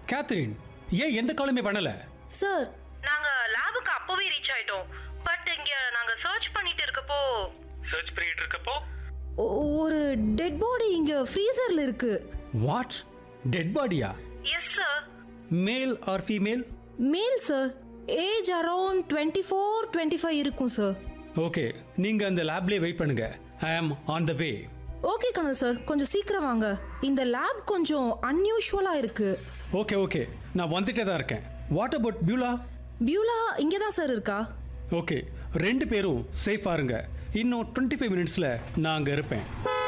Catherine ஏன் எந்த காலுமே பண்ணல சார் நாங்க லேபுக்கு அப்பவே ரீச் ஆயிட்டோம் பட் இங்க நாங்க சர்ச் பண்ணிட்டு இருக்கப்போ சர்ச் பண்ணிட்டு இருக்கப்போ ஒ- ஒரு டெட் பாடி இங்க ஃப்ரீசர்ல இருக்கு வாட் டெட் பாடியா yes sir male or female male sir age around twenty four twenty five இருக்கும் சார் ஓகே நீங்க அந்த லேப்லயே வெயிட் பண்ணுங்க I am on the way okay கனல் சார் கொஞ்சம் சீக்கிரம் வாங்க இந்த லேப் கொஞ்சம் அன்யூஷுவலாக இருக்கு ஓகே ஓகே நான் வந்துட்டே தான் இருக்கேன் வாட் அபவுட் பியூலா பியூலா இங்கே தான் சார் இருக்கா ஓகே ரெண்டு பேரும் சேஃபாக இருங்க இன்னும் டுவெண்ட்டி ஃபைவ் மினிட்ஸில் நான் அங்கே இருப்பேன்